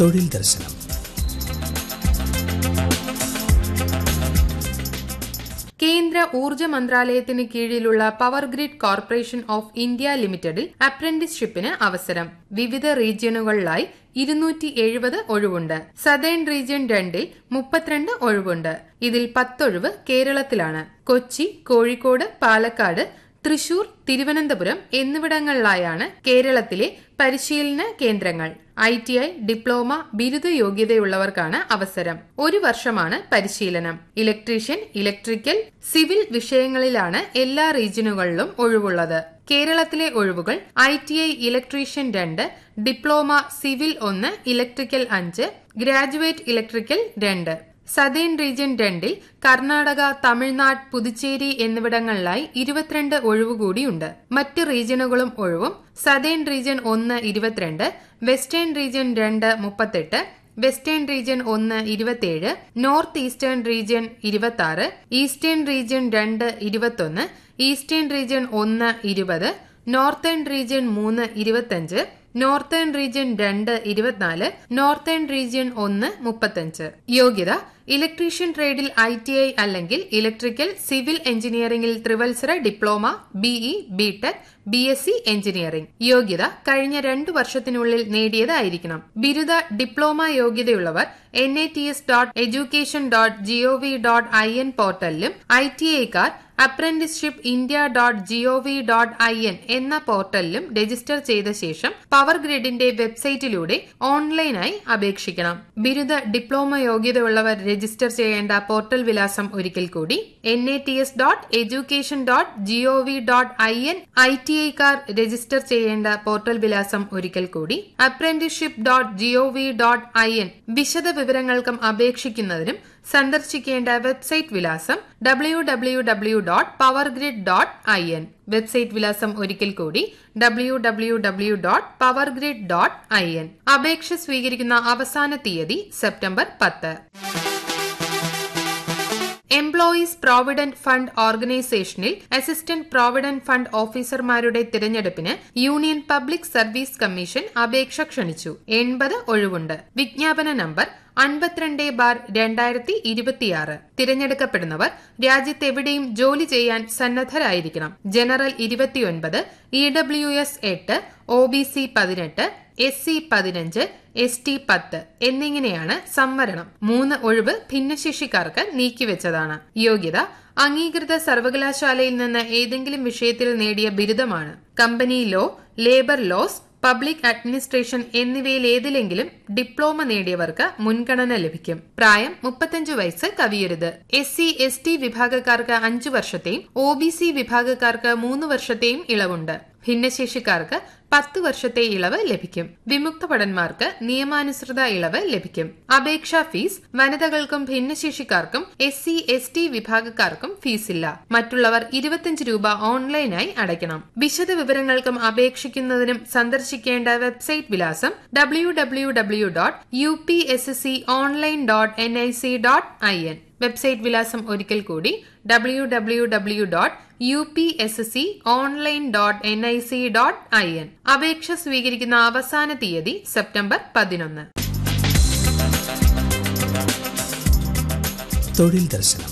തൊഴിൽ ദർശനം കേന്ദ്ര ഊർജ്ജ മന്ത്രാലയത്തിന് കീഴിലുള്ള power grid corporation of India ലിമിറ്റഡിൽ അപ്രന്റീസ്ഷിപ്പിന് അവസരം വിവിധ റീജിയനുകളിലായി ഇരുന്നൂറ്റി എഴുപത് ഒഴിവുണ്ട് സദേൺ റീജിയൻ രണ്ടിൽ മുപ്പത്തിരണ്ട് ഒഴിവുണ്ട് ഇതിൽ പത്തൊഴിവ് കേരളത്തിലാണ് കൊച്ചി കോഴിക്കോട് പാലക്കാട് തൃശൂർ തിരുവനന്തപുരം എന്നിവിടങ്ങളിലായാണ് കേരളത്തിലെ പരിശീലന കേന്ദ്രങ്ങൾ ഐ ടി ഐ ഡിപ്ലോമ ബിരുദ യോഗ്യതയുള്ളവർക്കാണ് അവസരം ഒരു വർഷമാണ് പരിശീലനം ഇലക്ട്രീഷ്യൻ ഇലക്ട്രിക്കൽ സിവിൽ വിഷയങ്ങളിലാണ് എല്ലാ റീജിയനുകളിലും ഒഴിവുള്ളത് കേരളത്തിലെ ഒഴിവുകൾ ഐ ടി ഐ ഇലക്ട്രീഷ്യൻ രണ്ട് ഡിപ്ലോമ സിവിൽ ഒന്ന് ഇലക്ട്രിക്കൽ അഞ്ച് ഗ്രാജുവേറ്റ് ഇലക്ട്രിക്കൽ രണ്ട് സദേൺ റീജിയൻ രണ്ടിൽ കർണാടക തമിഴ്നാട് പുതുച്ചേരി എന്നിവിടങ്ങളിലായി ഇരുപത്തിരണ്ട് ഒഴിവുകൂടിയുണ്ട് മറ്റ് റീജിയനുകളും ഒഴിവും സദേൺ റീജിയൻ ഒന്ന് ഇരുപത്തിരണ്ട് വെസ്റ്റേൺ റീജിയൻ രണ്ട് മുപ്പത്തെട്ട് വെസ്റ്റേൺ റീജിയൻ ഒന്ന് ഇരുപത്തിയേഴ് നോർത്ത് ഈസ്റ്റേൺ റീജിയൻ ഇരുപത്തി ആറ് ഈസ്റ്റേൺ റീജിയൻ രണ്ട് ഇരുപത്തൊന്ന് ഈസ്റ്റേൺ റീജിയൻ ഒന്ന് ഇരുപത് നോർത്തേൺ റീജിയൻ മൂന്ന് ഇരുപത്തഞ്ച് നോർത്തേൺ റീജിയൻ രണ്ട് ഇരുപത്തിനാല് നോർത്തേൺ റീജിയൻ ഒന്ന് മുപ്പത്തഞ്ച് യോഗ്യത ഇലക്ട്രീഷ്യൻ ട്രേഡിൽ ഐ ടി ഐ അല്ലെങ്കിൽ ഇലക്ട്രിക്കൽ സിവിൽ എഞ്ചിനീയറിംഗിൽ ത്രിവത്സര diploma BE B Tech B S C engineering യോഗ്യത കഴിഞ്ഞ രണ്ടു വർഷത്തിനുള്ളിൽ നേടിയതായിരിക്കണം ബിരുദ ഡിപ്ലോമ യോഗ്യതയുള്ളവർ N I T S dot education dot G O V dot I N പോർട്ടലിലും ഐ ടി ഐക്കാർ apprenticeship India dot G O V dot I N എന്ന പോർട്ടലിലും രജിസ്റ്റർ ചെയ്ത ശേഷം പവർ ഗ്രിഡിന്റെ വെബ്സൈറ്റിലൂടെ ഓൺലൈനായി അപേക്ഷിക്കണം ബിരുദ ഡിപ്ലോമ യോഗ്യതയുള്ളവർ രജിസ്റ്റർ ചെയ്യേണ്ട പോർട്ടൽ വിലാസം ഒരിക്കൽ കൂടി N A T S dot education dot G O V dot I N I T ഐക്കാർ രജിസ്റ്റർ ചെയ്യേണ്ട പോർട്ടൽ വിലാസം ഒരിക്കൽ കൂടി apprenticeship dot G O V dot I N വിശദ വിവരങ്ങൾക്കും അപേക്ഷിക്കുന്നതിനും സന്ദർശിക്കേണ്ട വെബ്സൈറ്റ് വിലാസം W W W dot power grid dot I N website വിലാസം ഒരിക്കൽ കൂടി W W W dot power grid dot I N അപേക്ഷ സ്വീകരിക്കുന്ന അവസാന തീയതി സെപ്റ്റംബർ പത്ത് എംപ്ലോയീസ് പ്രോവിഡന്റ് ഫണ്ട് ഓർഗനൈസേഷനിൽ അസിസ്റ്റന്റ് പ്രോവിഡന്റ് ഫണ്ട് ഓഫീസർമാരുടെ തിരഞ്ഞെടുപ്പിന് യൂണിയൻ പബ്ലിക് സർവീസ് കമ്മീഷൻ അപേക്ഷ ക്ഷണിച്ചു എൺപത് ഒഴിവുണ്ട് വിജ്ഞാപന നമ്പർ അൻപത്തിരണ്ട് ബാർ രണ്ടായിരത്തി ഇരുപത്തിയാറ് തിരഞ്ഞെടുക്കപ്പെടുന്നവർ രാജ്യത്തെവിടെയും ജോലി ചെയ്യാൻ സന്നദ്ധരായിരിക്കണം ജനറൽ ഇരുപത്തിയൊൻപത് ഇ ഡബ്ല്യു എസ് എട്ട് ഒ ബി സി പതിനെട്ട് എസ് സി പതിനഞ്ച് എസ് ടി പത്ത് എന്നിങ്ങനെയാണ് സംവരണം മൂന്ന് ഒഴിവ് ഭിന്നശേഷിക്കാർക്ക് നീക്കിവെച്ചതാണ് യോഗ്യത അംഗീകൃത സർവകലാശാലയിൽ നിന്ന് ഏതെങ്കിലും വിഷയത്തിൽ നേടിയ ബിരുദമാണ് company law labour laws public administration എന്നിവയിൽ ഏതിലെങ്കിലും ഡിപ്ലോമ നേടിയവർക്ക് മുൻഗണന ലഭിക്കും പ്രായം മുപ്പത്തഞ്ചു വയസ്സ് കവിയരുത് എസ് സി എസ് ടി വിഭാഗക്കാർക്ക് അഞ്ചു വർഷത്തെയും ഒ ബി സി വിഭാഗക്കാർക്ക് മൂന്ന് വർഷത്തെയും ഇളവുണ്ട് ഭിന്നശേഷിക്കാർക്ക് പത്ത് വർഷത്തെ ഇളവ് ലഭിക്കും വിമുക്ത ഭടന്മാർക്ക് നിയമാനുസൃത ഇളവ് ലഭിക്കും അപേക്ഷാ ഫീസ് വനിതകൾക്കും ഭിന്നശേഷിക്കാർക്കും എസ് സി എസ് ടി വിഭാഗക്കാർക്കും ഫീസില്ല മറ്റുള്ളവർ ഇരുപത്തിയഞ്ച് രൂപ ഓൺലൈനായി അടയ്ക്കണം വിശദ വിവരങ്ങൾക്കും അപേക്ഷിക്കുന്നതിനും സന്ദർശിക്കേണ്ട വെബ്സൈറ്റ് വിലാസം W W W dot U P S C online dot N I C dot I N website വിലാസം ഒരിക്കൽ കൂടി W W W dot U P S C online dot N I C dot I N അപേക്ഷ സ്വീകരിക്കുന്ന അവസാന തീയതി September പതിനൊന്ന് തൊഴിൽ ദർശനം